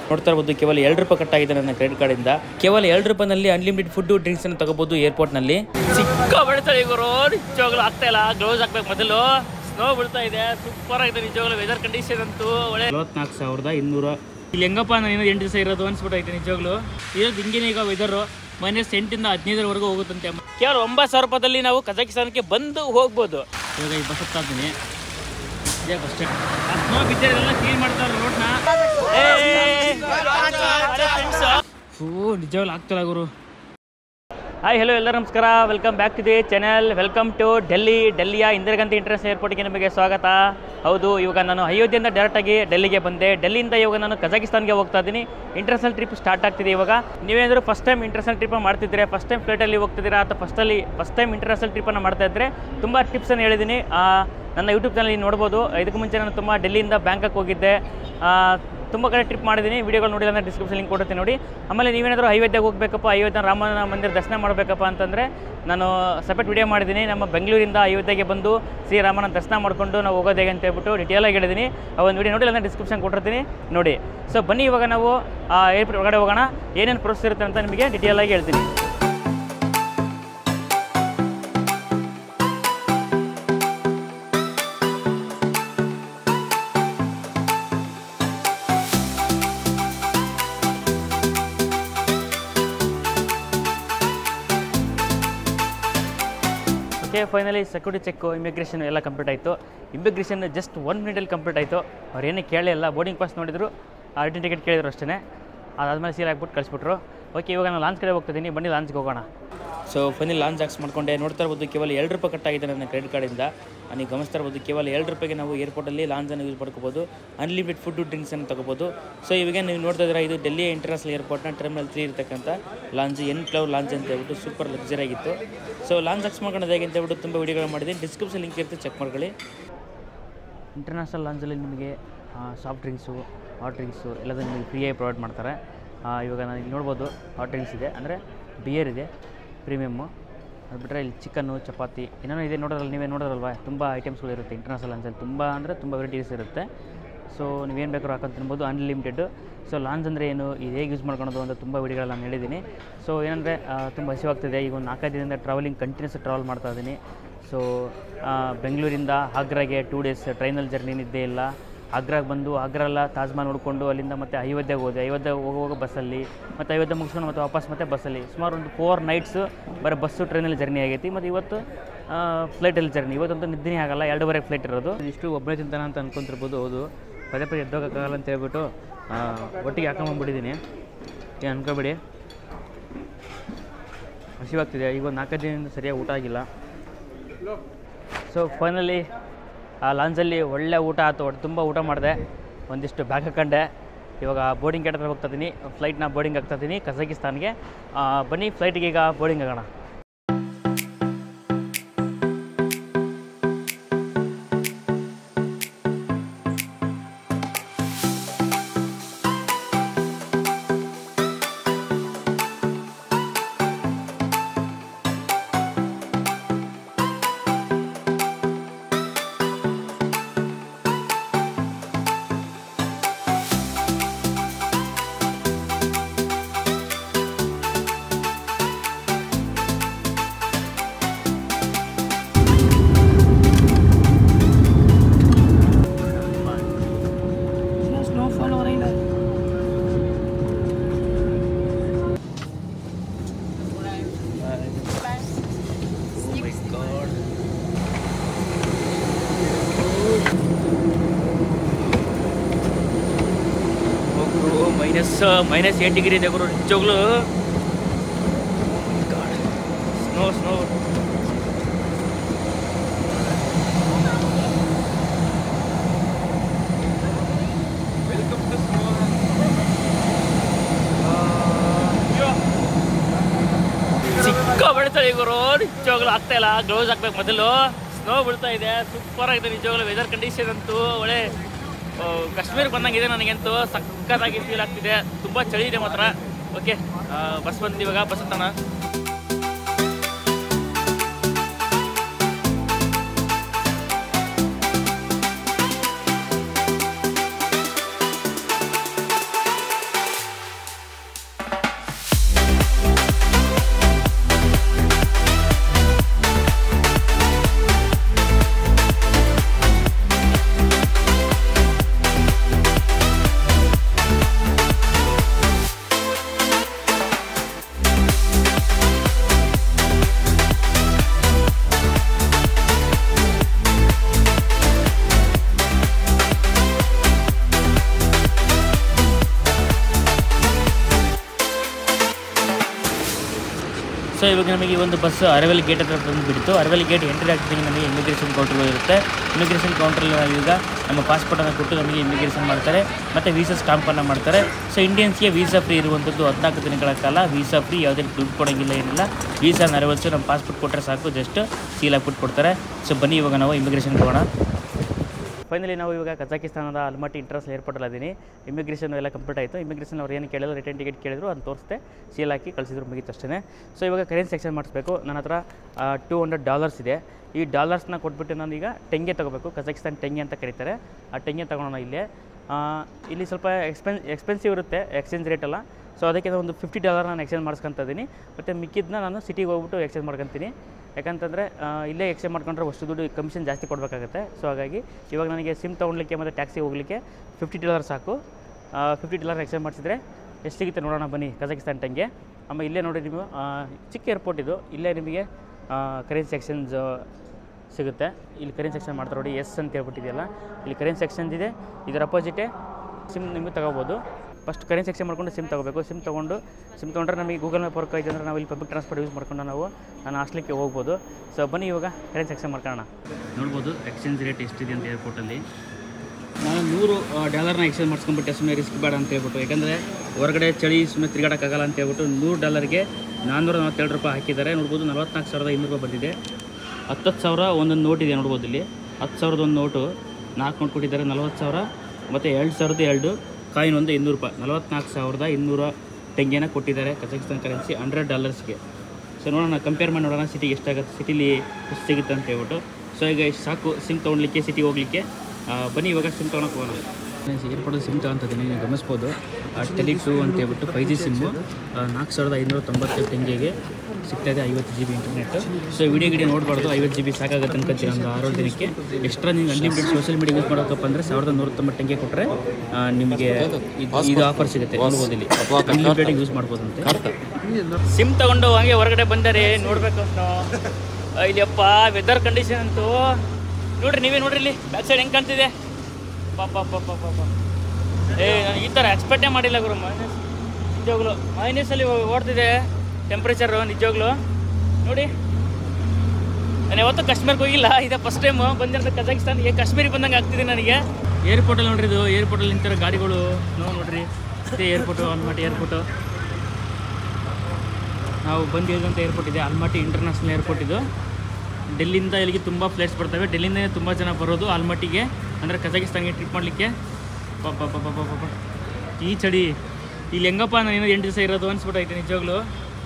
ನೋಡ್ತಾ ಇರ್ಬೋದು ಕೇವಲ ಎರಡು ರೂಪಾಯಿ ಕಟ್ಟಾಗಿದೆ ನನ್ನ ಕ್ರೆಡಿಟ್ ಕಾರ್ಡಿಂದ ಕೇವಲ ಎರಡು ರೂಪಾಯಿನಲ್ಲಿ ಅನ್ಲಿಮಿಟೆಡ್ ಫುಡ್ ಡ್ರಿಂಕ್ಸ್ ಅನ್ನು ತಗೋಬಹುದು ಏರ್ಪೋರ್ಟ್ನಲ್ಲಿ ಚಿಕ್ಕ ಬೆಳಿತಾರೆ ಇವರು ನಿಜವಾಗ್ಲೂ ಆಗ್ತಾ ಇಲ್ಲ ಗ್ಲೌಸ್ ಹಾಕ್ಬೇಕು ಮೊದಲು ಸ್ನೋ ಬೀಳ್ತಾ ಇದೆ ಸೂಪರ್ ಆಗಿದೆ ನಿಜವಾಗ್ಲೂ ವೆದರ್ ಕಂಡೀಷನ್ ಅಂತೂ ಒಳ್ಳೆ ನಲವತ್ನಾಲ್ಕು ಸಾವಿರದ ಇನ್ನೂರ ಇಲ್ಲಿ ಹೆಂಗಪ್ಪ ನಾನು ಇನ್ನೂ ಎಂಟು ದಿವಸ ಇರೋದು ಅನ್ಸ್ಬಿಟ್ಟೈತೆ ನಿಜವಾಗ್ಲೂ ಇರೋದು ಹಿಂಗೇನೆ ಈಗ ವೆದರು ಮೈನಸ್ ಎಂಟಿಂದ ಹದಿನೈದರವರೆಗೂ ಹೋಗುತ್ತಂತೆ ಕೇವಲ ಒಂಬತ್ತು ಸಾವಿರ ರೂಪಾಯಿದಲ್ಲಿ ನಾವು ಕಜಾಕಿಸ್ತಾನಕ್ಕೆ ಬಂದು ಹೋಗ್ಬೋದು ಇವಾಗ ಈ ಬಸ್ ಹತ್ತಾ ಇದ್ದೀನಿ ಇದೇ ಬಸ್ ಸ್ಟ್ಯಾಂಡ್ ಸ್ನೋ ಬಿದ್ದಿರೋದೆಲ್ಲ ಕ್ಲೀನ್ ಮಾಡ್ತಾರೆ ರೋಡ್ನ ಹೂ ನಿಜವಾಗ್ಲೂ ಆಗ್ತಿಲ್ಲ ಗುರು ಹಾಯ್ ಹಲೋ ಎಲ್ಲರೂ ನಮಸ್ಕಾರ welcome back to the channel welcome to Delhi ಡೆಲ್ಲಿಯ ಇಂದಿರಾ ಗಾಂಧಿ ಇಂಟರ್ನ್ಯಾಷನಲ್ ಏರ್ಪೋರ್ಟ್ಗೆ ನಿಮಗೆ ಸ್ವಾಗತ ಹೌದು ಇವಾಗ ನಾನು ಅಯೋಧ್ಯೆಯಿಂದ ಡೈರೆಕ್ಟಾಗಿ ಡೆಲ್ಲಿಗೆ ಬಂದೆ ಡೆಲ್ಲಿಯಿಂದ ಇವಾಗ ನಾನು ಕಜಾಕಿಸ್ತಾನ್ಗೆ ಹೋಗ್ತಾ ಇದ್ದೀನಿ ಇಂಟರ್ನ್ಯಾಷನಲ್ ಟ್ರಿಪ್ ಸ್ಟಾರ್ಟ್ ಆಗ್ತಿದೆ ಇವಾಗ ನೀವೇನಾದರೂ ಫಸ್ಟ್ ಟೈಮ್ ಇಂಟರ್ನ್ಯಾಷನಲ್ ಟ್ರಿಪ್ ಮಾಡ್ತಿದ್ರೆ ಫಸ್ಟ್ ಟೈಮ್ ಫ್ಲೈಟಲ್ಲಿ ಹೋಗ್ತಿದ್ದೀರಾ ಅಥವಾ ಫಸ್ಟಲ್ಲಿ ಫಸ್ಟ್ ಟೈಮ್ ಇಂಟರ್ನ್ಯಾಷನಲ್ ಟ್ರಿಪ್ಪನ್ನು ಮಾಡ್ತಾ ಇದ್ದರೆ ತುಂಬ ಟಿಪ್ಸನ್ನು ಹೇಳಿದ್ದೀನಿ ಆ, ನನ್ನ ಯೂಟ್ಯೂಬ್ ಚಾನಲ್ ನೋಡ್ಬೋದು ಇದಕ್ಕೆ ಮುಂಚೆ ನಾನು ತುಂಬ ಡೆಲ್ಲಿಯಿಂದ ಬ್ಯಾಂಕಾಕ್ ಹೋಗಿದ್ದೆ ಆ, ತುಂಬ ಕಡೆ ಟ್ರಿಪ್ ಮಾಡಿದ್ದೀನಿ ವೀಡಿಯೋಗಳು ನೋಡಿಲ್ಲ ಅಂದರೆ ಡಿಸ್ಕ್ರಿಪ್ಷನ್ ಲಿಂಕ್ ಕೊಡುತ್ತೆ ನೋಡಿ ಆಮೇಲೆ ನೀವೇನಾದರೂ ಅಯೋಧ್ಯೆಗೆ ಹೋಗಬೇಕಪ್ಪ ಅಯೋಧ್ಯ ರಾಮನ ಮಂದಿರ ದರ್ಶನ ಮಾಡಬೇಕಪ್ಪ ಅಂತಂದರೆ ನಾನು ಸಪ್ರೇಟ್ ವಿಡಿಯೋ ಮಾಡಿದ್ದೀನಿ ನಮ್ಮ ಬೆಂಗಳೂರಿಂದ ಅಯೋಧ್ಯೆಗೆ ಬಂದು ಶ್ರೀರಾಮನ ದರ್ಶನ ಮಾಡಿಕೊಂಡು ನಾವು ಹೋಗೋದು ಹೇಗೆ ಅಂತ ಹೇಳ್ಬಿಟ್ಟು ಡಿಟೇಲಾಗಿ ಹೇಳಿದ್ದೀನಿ ಆ ಒಂದು ವಿಡಿಯೋ ನೋಡಿಲ್ಲ ಅಂದರೆ ಡಿಸ್ಕ್ರಿಪ್ಷನ್ ಕೊಟ್ಟಿರ್ತೀನಿ ನೋಡಿ ಸೊ ಬನ್ನಿ ಇವಾಗ ನಾವು ಏರ್ಪೋರ್ಟ್ ಒಳಗಡೆ ಹೋಗೋಣ ಏನೇನು ಪ್ರೋಸೆಸ್ ಇರುತ್ತೆ ಅಂತ ನಿಮಗೆ ಡಿಟೇಲಾಗಿ ಹೇಳ್ತೀನಿ okay finally security check immigration ಎಲ್ಲ ಕಂಪ್ಲೀಟ್ ಆಯಿತು ಇಮಿಗ್ರೇಷನ್ ಜಸ್ಟ್ ಒನ್ ಮಿನಿಟಲ್ಲಿ ಕಂಪ್ಲೀಟ್ ಆಯಿತು ಅವ್ರು ಏನೇ ಕೇಳಿಲ್ಲ ಬೋರ್ಡಿಂಗ್ ಪಾಸ್ ನೋಡಿದ್ರು ರಿಟರ್ನ್ ಟಿಕೆಟ್ ಕೇಳಿದ್ರು ಅಷ್ಟೇ ಅದಾದಮೇಲೆ ಸೀಲ್ ಹಾಕ್ಬಿಟ್ಟು ಕಳಿಸ್ಬಿಟ್ರು ಓಕೆ ಇವಾಗ ನಾನು ಲಾಂಚ್ ಕಡೆ ಹೋಗ್ತಿದ್ದೀನಿ ಬನ್ನಿ ಲಾಂಚ್ಗೆ ಹೋಗೋಣ ಸೊ ಫೈನಲ್ ಲಾಂಚ್ ಹಾಕ್ಸ್ ಮಾಡ್ಕೊಂಡೆ ನೋಡ್ತಾ ಇರ್ಬೋದು ಕೇವಲ ಎರಡು ರೂಪಾಯಿ ಕಟ್ಟಾಗಿದೆ ನನ್ನ ಕ್ರೆಡಿಟ್ ಕಾರ್ಡಿಂದ ನೀವು ಗಮನಿಸ್ತಾ ಇರ್ಬೋದು ಕೇವಲ ಎರಡು ರೂಪಾಯಿಗೆ ನಾವು ಏರ್ಪೋರ್ಟಲ್ಲಿ ಲಾಂಚನ್ನು ಯೂಸ್ ಮಾಡ್ಕೋಬೋದು ಅನ್ಲಿಮಿಟೆಡ್ ಫುಡ್ ಡ್ರಿಂಕ್ಸನ್ನು ತಗೋಬೋದು ಸೊ ಇವಾಗ ನೀವು ನೋಡ್ತಾ ಇದ್ದೀರಾ ಇದು ಡೆಲ್ಲಿ ಇಂಟರ್ನ್ಯಾಷನಲ್ ಏರ್ಪೋರ್ಟ್ನ ಟರ್ಮಿನಲ್ ತ್ರೀ ಇರ್ತಕ್ಕಂಥ ಲಾಂಚ್ ಎನ್ ಕ್ಲೌಡ್ ಲಾಂಚ್ ಅಂತ ಹೇಳ್ಬಿಟ್ಟು ಸೂಪರ್ ಲಕ್ಸರಿ ಆಗಿತ್ತು ಸೊ ಲಾಂಚ್ ಹಾಕ್ಸ್ ಮಾಡ್ಕೊಳ್ಳೋದು ಹೇಗೆ ಅಂತ ಹೇಳ್ಬಿಟ್ಟು ತುಂಬ ವಿಡಿಯೋಗಳು ಮಾಡಿದ್ದೀನಿ ಡಿಸ್ಕ್ರಿಪ್ಷನ್ ಲಿಂಕ್ ಇರುತ್ತೆ ಚೆಕ್ ಮಾಡ್ಕೊಳ್ಳಿ ಇಂಟರ್ನ್ಯಾಷನಲ್ ಲಾಂಚಲ್ಲಿ ನಿಮಗೆ ಸಾಫ್ಟ್ ಡ್ರಿಂಕ್ಸು ಹಾಟ್ ಡ್ರಿಂಕ್ಸು ಎಲ್ಲದನ್ನು ನಿಮಗೆ ಫ್ರೀಯಾಗಿ ಪ್ರೊವೈಡ್ ಮಾಡ್ತಾರೆ ಆ, ಇವಾಗ ನಾನು ಇಲ್ಲಿ ನೋಡ್ಬೋದು ಹಾಟ್ ಡ್ರಿಂಕ್ಸ್ ಇದೆ ಅಂದರೆ ಬಿಯರ್ ಇದೆ ಪ್ರೀಮಿಯಮ್ಮು ಅದು ಬಿಟ್ಟರೆ ಇಲ್ಲಿ ಚಿಕನ್ನು ಚಪಾತಿ ಏನೇನೋ ಇದೆ ನೋಡೋದ್ರಲ್ಲಿ ನೀವೇ ನೋಡೋದ್ರಲ್ವಾ ತುಂಬ ಐಟಮ್ಸ್ಗಳು ಇರುತ್ತೆ ಇಂಟರ್ನ್ಯಾಷನಲ್ ಲಾಂಚಲ್ಲಿ ತುಂಬ ಅಂದರೆ ತುಂಬ ವೆರೈಟೀಸ್ ಇರುತ್ತೆ ಸೊ ನೀವೇನು ಬೇಕಾದ್ರೂ ಹಾಕೊಂಡು ತಿನ್ಬೋದು ಅನ್ಲಿಮಿಟೆಡ್ ಸೊ ಲಾಂಚ್ ಅಂದರೆ ಏನು ಇದು ಹೇಗೆ ಯೂಸ್ ಮಾಡ್ಕೊಳೋದು ಅಂತ ತುಂಬ ವಿಡಿಯೋಗಳು ನಾನು ಹೇಳಿದ್ದೀನಿ ಸೊ ಏನಂದರೆ ತುಂಬ ಹಸಿವಾಗ್ತಿದೆ ಈಗ ಒಂದು ನಾಲ್ಕೈದು ದಿನದಿಂದ ಟ್ರಾವೆಲಿಂಗ್ ಕಂಟಿನ್ಯೂಸ್ ಟ್ರಾವೆಲ್ ಮಾಡ್ತಾ ಇದ್ದೀನಿ ಸೊ ಬೆಂಗಳೂರಿಂದ ಆಗ್ರಾಗೆ ಟೂ ಡೇಸ್ ಟ್ರೈನಲ್ಲಿ ಜರ್ನಿ ನಿದ್ದೆ ಇಲ್ಲ ಆಗ್ರಾಗೆ ಬಂದು ಆಗ್ರೆಲ್ಲ ತಾಜ್ ಮಹಲ್ ನೋಡಿಕೊಂಡು ಅಲ್ಲಿಂದ ಮತ್ತೆ ಅಯೋಧ್ಯೆಗೆ ಹೋದೆ ಅಯೋಧ್ಯೆ ಹೋಗುವಾಗ ಬಸ್ಸಲ್ಲಿ ಮತ್ತು ಅಯೋಧ್ಯೆ ಮುಗಿಸ್ಕೊಂಡು ಮತ್ತೆ ವಾಪಸ್ ಮತ್ತೆ ಬಸ್ಸಲ್ಲಿ ಸುಮಾರು ಒಂದು ಫೋರ್ ನೈಟ್ಸು ಬರೀ ಬಸ್ಸು ಟ್ರೈನಲ್ಲಿ ಜರ್ನಿ ಆಗೈತಿ ಮತ್ತು ಇವತ್ತು ಫ್ಲೈಟಲ್ಲಿ ಜರ್ನಿ ಇವತ್ತಂತೂ ನಿದ್ದೆನೇ ಆಗಲ್ಲ ಎರಡೂವರೆ ಫ್ಲೈಟ್ ಇರೋದು ಇಷ್ಟು ಒಬ್ಬನೇ ತಿಂತಾನ ಅಂತ ಅನ್ಕೊಂತಿರ್ಬೋದು ಹೌದು ಪದೇ ಪದೇ ಎದ್ದೋಗೋಕ್ಕಾಗಲ್ಲ ಅಂತ ಹೇಳ್ಬಿಟ್ಟು ಆ, ಒಟ್ಟಿಗೆ ಹಾಕೊಂಬಂದ್ಬಿಟ್ಟಿದ್ದೀನಿ ಏನು ಅನ್ಕೋಬೇಡಿ ಹಸಿವಾಗ್ತಿದೆ ಈಗ ಒಂದು ನಾಲ್ಕೈದು ದಿನದಿಂದ ಸರಿಯಾಗಿ ಊಟ ಆಗಿಲ್ಲ ಸೊ ಫೈನಲಿ ಆ ಲಾಂಚಲ್ಲಿ ಒಳ್ಳೆ ಊಟ ಆಯ್ತು ಒಟ್ಟು ತುಂಬ ಊಟ ಮಾಡಿದೆ ಒಂದಿಷ್ಟು ಬ್ಯಾಗ್ ಹಾಕೊಂಡೆ ಇವಾಗ ಬೋರ್ಡಿಂಗ್ ಗೇಟ್ ಹತ್ರ ಹೋಗ್ತಾ ಇದ್ದೀನಿ ಫ್ಲೈಟ್ನ ಬೋರ್ಡಿಂಗ್ ಆಗ್ತಾ ಇದ್ದೀನಿ ಕಜಕಿಸ್ತಾನ್ಗೆ ಆ, ಬನ್ನಿ ಫ್ಲೈಟಿಗೆ ಈಗ ಬೋರ್ಡಿಂಗ್ ಆಗೋಣ ಗುರು ಮೈನಸ್ ಮೈನಸ್ ಏಟ್ ಡಿಗ್ರಿ ಇದೆ ಗುರು ನಿಜವಾಗ್ಲೂ ಸ್ನೋ ಸ್ನೋ ಚಿಕ್ಕ ಬೆಳಿತಾರೆ ಗುರು ನಿಜವಾಗ್ಲೂ ಆಗ್ತಾ ಇಲ್ಲ ಗ್ಲೌಸ್ ಹಾಕ್ಬೇಕು ಮೊದಲು ಸ್ನೋ ಬೀಳ್ತಾ ಇದೆ ಸೂಪರ್ ಆಗಿದೆ ನಿಜವಾಗ್ಲೂ ವೆದರ್ ಕಂಡೀಷನ್ ಅಂತೂ ಒಳ್ಳೆ ಆ, ಕಾಶ್ಮೀರ ಬಂದಂಗಿದೆ ನನಗಂತೂ ಸಖತ್ತಾಗಿ ಫೀಲ್ ಆಗ್ತಿದೆ ತುಂಬ ಚಳಿ ಇದೆ ಮಾತ್ರ ಓಕೆ ಬಸ್ ಬಂದಿದೆ ಇವಾಗ ಬಸ್ ಹತ್ತೋಣ ಸೊ ಇವಾಗ ನಮಗೆ ಈ ಒಂದು ಬಸ್ ಅರವಲ್ ಗೇಟ್ ಹತ್ರ ಬಂದು ಬಿಡ್ತು ಅರವಲ್ ಗೇಟ್ ಎಂಟ್ರಿ ಆಗ್ತಿದ್ದಂಗೆ ನಮಗೆ ಇಮಿಗ್ರೇಷನ್ ಕೌಂಟರ್ ಇರುತ್ತೆ ಇಮಿಗ್ರೇಷನ್ ಕೌಂಟ್ರಲ್ಲಿ ನಾವೀಗ ನಮ್ಮ ಪಾಸ್ಪೋರ್ಟನ್ನು ಕೊಟ್ಟು ನಮಗೆ ಇಮಿಗ್ರೇಷನ್ ಮಾಡ್ತಾರೆ ಮತ್ತು ವೀಸಾ ಸ್ಟಾಂಪನ್ನು ಮಾಡ್ತಾರೆ ಸೊ ಇಂಡಿಯನ್ಸ್ಗೆ ವೀಸಾ ಫ್ರೀ ಇರುವಂಥದ್ದು ಹದಿನಾಲ್ಕು ದಿನಗಳ ಕಾಲ ವೀಸಾ ಫ್ರೀ ಯಾವುದೇ ರೀತಿ ದುಡ್ಡು ಕೊಡೋಂಗಿಲ್ಲ ಏನಿಲ್ಲ ವೀಸಾ ನೆರವೇರಿಸಿ ನಮ್ಮ ಪಾಸ್ಪೋರ್ಟ್ ಕೊಟ್ಟರೆ ಸಾಕು ಜಸ್ಟ್ ಸೀಲ್ ಹಾಕ್ಬಿಟ್ಟು ಕೊಡ್ತಾರೆ ಸೊ ಬನ್ನಿ ಇವಾಗ ನಾವು ಇಮಿಗ್ರೇಷನ್ಗೆ ಹೋಗೋಣ ಫೈನಲಿ ನಾವು ಇವಾಗ ಕಜಾಕಿಸ್ತಾನದ ಅಲ್ಮಟಿ ಇಂಟರ್ಸ್ ಏರ್ಪೋರ್ಟಲ್ಲಿ ಇದ್ದೀನಿ ಇಮಿಗ್ರೇಷನ್ ಎಲ್ಲ ಕಂಪ್ಲೀಟ್ ಆಯಿತು ಇಮಿಗ್ರೇಷನ್ ಅವ್ರು ಏನು ಕೇಳಿದ್ರು ರಿಟರ್ನ್ ಟಿಕೆಟ್ ಕೇಳಿದ್ರು ಅದನ್ನು ತೋರಿಸ್ದೆ ಸೀಲ್ ಹಾಕಿ ಕಳಿಸಿದ್ರು ಮುಗೀತು ಅಷ್ಟೇ ಸೊ ಇವಾಗ ಕರೆನ್ಸಿ ಎಕ್ಸ್ಚೇಂಜ್ ಮಾಡಿಸ್ಬೇಕು ನನ್ನ ಹತ್ರ ಟೂ ಹಂಡ್ರೆಡ್ ಡಾಲರ್ಸ್ ಇದೆ ಈ ಡಾಲರ್ಸ್ನ ಕೊಟ್ಬಿಟ್ಟು ನಾನು ಈಗ ಟೆಂಗೆ ತೊಗೋಬೇಕು ಕಜಾಕಿಸ್ತಾನ್ ಟೆಂಗೆ ಅಂತ ಕರೀತಾರೆ ಆ ಟೆಂಗೆ ತೊಗೊಳೋಣ ಇಲ್ಲೇ ಆ, ಇಲ್ಲಿ ಸ್ವಲ್ಪ ಎಕ್ಸ್ಪೆನ್ ಎಕ್ಸ್ಪೆನ್ಸಿವ್ ಇರುತ್ತೆ ಎಕ್ಸ್ಚೇಂಜ್ ರೇಟ್ ಎಲ್ಲ ಸೊ ಅದಕ್ಕೆ ನಾನು ಒಂದು ಫಿಫ್ಟಿ ಡಾಲರ್ ನಾನು ಎಕ್ಸ್ಚೇಂಜ್ ಮಾಡಿಸ್ಕೊತ ಇದ್ದೀನಿ ಮತ್ತು ಮಿಕ್ಕಿದ್ನ ನಾನು ಸಿಟಿಗೆ ಹೋಗ್ಬಿಟ್ಟು ಎಕ್ಸ್ಚೇಂಜ್ ಮಾಡ್ಕೊತೀನಿ ಯಾಕಂತಂದರೆ ಆ, ಇಲ್ಲೇ ಎಕ್ಸ್ಚೇಂಜ್ ಮಾಡ್ಕೊಂಡ್ರೆ ಅಷ್ಟು ದುಡ್ಡು ಕಮಿಷನ್ ಜಾಸ್ತಿ ಕೊಡಬೇಕಾಗುತ್ತೆ ಸೊ ಹಾಗಾಗಿ ಇವಾಗ ನನಗೆ ಸಿಮ್ ತೊಗೊಳ್ಲಿಕ್ಕೆ ಮತ್ತು ಟ್ಯಾಕ್ಸಿಗೆ ಹೋಗಲಿಕ್ಕೆ ಫಿಫ್ಟಿ ಡಾಲರ್ ಸಾಕು ಫಿಫ್ಟಿ ಡಾಲರ್ ಎಕ್ಸ್ಚೇಂಜ್ ಮಾಡಿಸಿದ್ರೆ ಎಷ್ಟು ಸಿಗುತ್ತೆ ನೋಡೋಣ ಬನ್ನಿ ಕಜಾಕಿಸ್ತಾನ್ ಟಂಗೆ ಆಮೇಲೆ ಇಲ್ಲೇ ನೋಡಿ ನೀವು ಆ, ಚಿಕ್ಕ ಏರ್ಪೋರ್ಟ್ ಇದು ಇಲ್ಲೇ ನಿಮಗೆ ಕರೆನ್ಸಿ ಎಕ್ಸ್ಚೇಂಜ್ ಸಿಗುತ್ತೆ ಇಲ್ಲಿ ಕರೆನ್ಸಿ ಎಕ್ಸ್ಚೇಂಜ್ ಮಾಡ್ತಾರೆ ನೋಡಿ ಎಸ್ ಅಂತ ಹೇಳ್ಬಿಟ್ಟಿದೆಯಲ್ಲ ಇಲ್ಲಿ ಕರೆನ್ಸಿ ಎಕ್ಸ್ಚೇಂಜ್ ಇದೆ ಇದರ ಅಪೋಸಿಟೇ ಸಿಮ್ ನಿಮಗೆ ತಗೋಬೋದು ಫಸ್ಟ್ ಕರೆನ್ಸಿ ಎಕ್ಸ್ಚೇಂಜ್ ಮಾಡ್ಕೊಂಡು ಸಿಮ್ ತೊಗೋಬೇಕು ಸಿಮ್ ತೊಗೊಂಡು ಸಿಮ್ ತೊಗೊಂಡ್ರೆ ನಮಗೆ ಗೂಗಲ್ ಮ್ಯಾಪ್ ವರ್ಕ್ ಆಯ್ತು ಅಂದರೆ ನಾವು ಇಲ್ಲಿ ಪಬ್ಲಿಕ್ ಟ್ರಾನ್ಸ್ಪೋರ್ಟ್ ಯೂಸ್ ಮಾಡ್ಕೊಂಡು ನಾವು ನಾನು ಹಾಸ್ಟ್ಲಿಕ್ಕೆ ಹೋಗ್ಬೋದು ಸೊ ಬನ್ನಿ ಇವಾಗ ಕರೆನ್ಸಿ ಎಕ್ಸ್ಚೇಂಜ್ ಮಾಡ್ಕೊಳ್ಳೋಣ ನೋಡ್ಬೋದು ಎಕ್ಸ್ಚೇಂಜ್ ರೇಟ್ ಎಷ್ಟಿದೆ ಅಂತ ಏರ್ಪೋರ್ಟಲ್ಲಿ ನಾನು ನೂರು ಡಾಲರ್ನ ಎಕ್ಸ್ಚೇಂಜ್ ಮಾಡಿಸ್ಕೊಂಡ್ಬಿಟ್ಟೆ ಸುಮ್ಮನೆ ರಿಸ್ಕ್ ಬೇಡ ಅಂತ ಹೇಳ್ಬಿಟ್ಟು ಯಾಕಂದರೆ ಹೊರಗಡೆ ಚಳಿ ಸುಮ್ಮನೆ ತಿರುಗಾಡೋಕ್ಕಾಗಲ್ಲ ಅಂತ ಹೇಳ್ಬಿಟ್ಟು ನೂರು ಡಾಲರ್ಗೆ ನಾನ್ನೂರ ನಲ್ವತ್ತೆರಡು ರೂಪಾಯಿ ಹಾಕಿದ್ದಾರೆ ನೋಡ್ಬೋದು ನಲ್ವತ್ನಾಲ್ಕು ಸಾವಿರದ ಇನ್ನೂರು ರೂಪಾಯಿ ಬಂದಿದೆ ಹತ್ತತ್ತು ಸಾವಿರ ಒಂದೊಂದು ನೋಟ್ ಇದೆ ನೋಡ್ಬೋದು ಇಲ್ಲಿ ಹತ್ತು ಸಾವಿರದ ಒಂದು ನೋಟು ನಾಲ್ಕು ನೋಟ್ ಕೊಟ್ಟಿದ್ದಾರೆ ನಲ್ವತ್ತು ಸಾವಿರ ಮತ್ತು ಎರಡು ಸಾವಿರದ ಎರಡು ಕಾಯಿನ್ ಒಂದು ಇನ್ನೂರು ರೂಪಾಯಿ ನಲ್ವತ್ನಾಲ್ಕು ಸಾವಿರದ ಇನ್ನೂರ ಟೆಂಗೆನ ಕೊಟ್ಟಿದ್ದಾರೆ ಕಜಕಿಸ್ತಾನ್ ಕರೆನ್ಸಿ ಹಂಡ್ರೆಡ್ ಡಾಲರ್ಸ್ಗೆ ಸೊ ನೋಡೋಣ ಕಂಪೇರ್ ಮಾಡಿ ನೋಡೋಣ ಸಿಟಿಗೆ ಎಷ್ಟಾಗುತ್ತೆ ಸಿಟಿಲಿ ಎಷ್ಟು ಸಿಗುತ್ತೆ ಅಂತ ಹೇಳ್ಬಿಟ್ಟು ಸೊ ಈಗ ಇಷ್ಟು ಸಾಕು ಸಿಮ್ ತೊಗೊಳ್ಲಿಕ್ಕೆ ಸಿಟಿಗೆ ಹೋಗಲಿಕ್ಕೆ ಬನ್ನಿ ಇವಾಗ ಸಿಮ್ ತೊಗೊಳಕ್ಕೆ ಹೋಗೋಣ ಏರ್ಪೋರ್ಟಲ್ಲಿ ಸಿಮ್ ತೊಗೊಂತಿದ್ದೀನಿ ನೀವು ಗಮನಿಸ್ಬೋದು ಟೆಲಿ ಟು ಅಂತ ಹೇಳ್ಬಿಟ್ಟು ಫೈ ಜಿ ಸಿಮ್ಮು ನಾಲ್ಕು ಸಾವಿರದ ಐನೂರ ತೊಂಬತ್ತು ಟೆಂಗೆಗೆ ಸಿಗ್ತಾಯಿದೆ ಐವತ್ತು G B internet so video ಗಿಡಿಯೋ ನೋಡಬಾರ್ದು ಐವತ್ತು ಜಿ ಬಿ ಸಾಕಾಗುತ್ತೆ ಅನ್ಕೊಂತೀನಿ ಒಂದು ಆರು ದಿನಕ್ಕೆ ಎಕ್ಸ್ಟ್ರಾ ನೀವು ಅನ್ಲಿಮಿಟೆಡ್ ಸೋಷಿಯಲ್ ಮೀಡಿಯಾ ಯೂಸ್ ಮಾಡೋಕಪ್ಪ ಅಂದರೆ ಸಾವಿರದ ನೂರ ತೊಂಬತ್ತು ಟೆಂಗೆ ಕೊಟ್ಟರೆ ನಿಮಗೆ ಇದು- ಇದು ಆಫರ್ ಸಿಗುತ್ತೆ ನೋಡ್ಬೋದು ಇಲ್ಲಿ ಅನ್ಲಿಮಿಟೆಡ್ ಯೂಸ್ ಮಾಡ್ಬೋದಂತೆ ಸಿಮ್ ತಗೊಂಡು ಹಂಗೆ ಹೊರಗಡೆ ಬಂದರೆ ನೋಡ್ಬೇಕು ನಾವು ಇಲ್ಲಪ್ಪ ವೆದರ್ ಕಂಡೀಷನ್ ಅಂತೂ ನೋಡ್ರಿ ನೀವೇ ನೋಡ್ರಿ ಇಲ್ಲಿ ಬ್ಯಾಕ್ ಸೈಡ್ ಹೆಂಗೆ ಕಾಣ್ತಿದೆ ಪಾಪ ಪಾಪ ಪಾಪ ಏ ನಾನು ಈ ಥರ ಎಕ್ಸ್ಪೆಕ್ಟೇ ಮಾಡಿಲ್ಲ ಗುರು ಮೈನಸ್ ನಿಜವಾಗ್ಲು ಮೈನಸಲ್ಲಿ ಓಡ್ತಿದೆ ಟೆಂಪ್ರೇಚರು ನಿಜವಾಗ್ಲು ನೋಡಿ ನಾನು ಯಾವತ್ತೂ ಕಾಶ್ಮೀರ್ಗೆ ಹೋಗಿಲ್ಲ ಇದೆ ಫಸ್ಟ್ ಟೈಮ್ ಬಂದಿರೋದು ಕಜಾಕಿಸ್ತಾನ್ಗೆ ಕಾಶ್ಮೀರಿಗೆ ಬಂದಂಗೆ ಆಗ್ತಿದೆ ನನಗೆ ಏರ್ಪೋರ್ಟಲ್ಲಿ ನೋಡ್ರಿ ಇದು ಏರ್ಪೋರ್ಟಲ್ಲಿ ನಿಂತಿರೋ ಗಾಡಿಗಳು ನಾವು ನೋಡ್ರಿ ಇದೇ ಏರ್ಪೋರ್ಟು ಅಲ್ಮಾಟಿ ಏರ್ಪೋರ್ಟು ನಾವು ಬಂದಿರೋಂಥ ಏರ್ಪೋರ್ಟ್ ಇದೆ ಅಲ್ಮಾಟಿ ಇಂಟರ್ನ್ಯಾಷನಲ್ ಏರ್ಪೋರ್ಟ್ ಇದು ಡೆಲ್ಲಿಂದ ಇಲ್ಲಿಗೆ ತುಂಬ ಫ್ಲೈಟ್ಸ್ ಬರ್ತವೆ ಡೆಲ್ಲಿಂದ ತುಂಬ ಜನ ಬರೋದು ಆಲ್ಮಟ್ಟಿಗೆ ಅಂದರೆ ಕಜಕಿಸ್ತಾನ್ಗೆ ಟ್ರಿಪ್ ಮಾಡಲಿಕ್ಕೆ ಪಾಪ ಪಾಪ ಪಾಪ ಪಾಪ ಈ ಚಳಿ ಇಲ್ಲಿ ಹೆಂಗಪ್ಪ ನಾನು ಏನೋ ಎಂಟು ದಿವಸ ಇರೋದು ಅನ್ಸ್ಬಿಟ್ಟೈತೆ ನಿಜವಾಗ್ಲೂ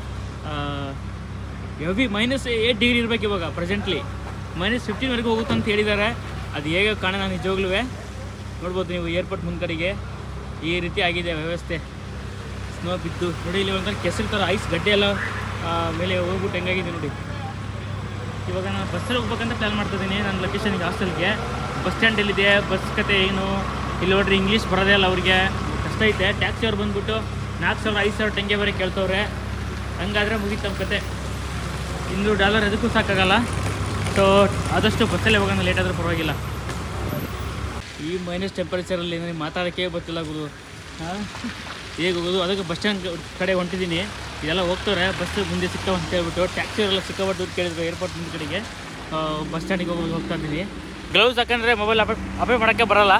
ಹೆವಿ ಮೈನಸ್ ಏಟ್ ಡಿಗ್ರಿ ಇರಬೇಕು ಇವಾಗ ಪ್ರೆಸೆಂಟ್ಲಿ ಮೈನಸ್ ಫಿಫ್ಟೀನ್ವರೆಗೂ ಹೋಗುತ್ತೆ ಅಂತ ಹೇಳಿದ್ದಾರೆ ಅದು ಹೇಗೆ ಕಾಣೋಣ ನಿಜವಾಗ್ಲೂ ನೋಡ್ಬೋದು ನೀವು ಏರ್ಪೋರ್ಟ್ ಮುಂದ್ಗಡೆಗೆ ಈ ರೀತಿ ಆಗಿದೆ ವ್ಯವಸ್ಥೆ ಸ್ನೋ ಬಿದ್ದು ನೋಡಿ ಇಲ್ಲಿ ಒಂಥರ ಕೆಸರು ಥರ ಐಸ್ ಗಡ್ಡೆ ಎಲ್ಲ ಆ, ಮೇಲೆ ಹೋಗ್ಬಿಟ್ಟು ಹೆಂಗಾಗಿದೆ ನೋಡಿ ಇವಾಗ ನಾನು ಬಸ್ಸಲ್ಲಿ ಹೋಗ್ಬೇಕಂತ ಪ್ಲ್ಯಾನ್ ಮಾಡ್ತಿದ್ದೀನಿ ನನ್ನ ಲೊಕೇಶನ್ಗೆ ಹಾಸ್ಟೆಲ್ಗೆ ಬಸ್ ಸ್ಟ್ಯಾಂಡ್ ಎಲ್ಲಿದೆ ಬಸ್ ಕತೆ ಏನು ಇಲ್ಲಿ ನೋಡ್ರಿ ಇಂಗ್ಲೀಷ್ ಬರೋದೇ ಇಲ್ಲ ಅವ್ರಿಗೆ ಕಷ್ಟ ಐತೆ ಟ್ಯಾಕ್ಸಿ ಅವ್ರು ಬಂದ್ಬಿಟ್ಟು ನಾಲ್ಕು ಸಾವಿರ ಐದು ಸಾವಿರ ಟೆಂಗೆ ಬರೀ ಕೇಳ್ತವ್ರೆ ಹಂಗಾದ್ರೆ ಮುಗೀತು ನಮ್ಮ ಕತೆ ಇನ್ನೂರು ಡಾಲರ್ ಅದಕ್ಕೂ ಸಾಕಾಗಲ್ಲ ಸೊ ಆದಷ್ಟು ಬಸ್ಸಲ್ಲೇ ಹೋಗೋಣ ಲೇಟ್ ಆದರೂ ಪರವಾಗಿಲ್ಲ ಈ ಮೈನಸ್ ಟೆಂಪರೇಚರಲ್ಲಿ ನನಗೆ ಮಾತಾಡೋಕ್ಕೆ ಗೊತ್ತಿಲ್ಲ ಗುರು ಹಾಂ ಹೇಗೆ ಹೋಗೋದು ಅದಕ್ಕೆ ಬಸ್ ಸ್ಟ್ಯಾಂಡ್ ಕಡೆ ಹೊಂಟಿದ್ದೀನಿ ಇದೆಲ್ಲ ಹೋಗ್ತವ್ರೆ ಬಸ್ ಮುಂದೆ ಸಿಕ್ಕವ ಅಂತ ಹೇಳ್ಬಿಟ್ಟು ಟ್ಯಾಕ್ಸಿ ಅವರೆಲ್ಲ ಸಿಕ್ಕಾಪಟ್ಟು ದುಡ್ಡು ಕೇಳಿದ್ರು ಏರ್ಪೋರ್ಟ್ ಮುಂದೆ ಕಡೆಗೆ ಬಸ್ ಸ್ಟ್ಯಾಂಡಿಗೆ ಹೋಗಿ ಹೋಗ್ತಾ ಇದ್ದೀನಿ ಗ್ಲೌಸ್ ಹಾಕಂದ್ರೆ ಮೊಬೈಲ್ ಅಪೇ ಅಪೇ ಮಾಡೋಕ್ಕೆ ಬರಲ್ಲ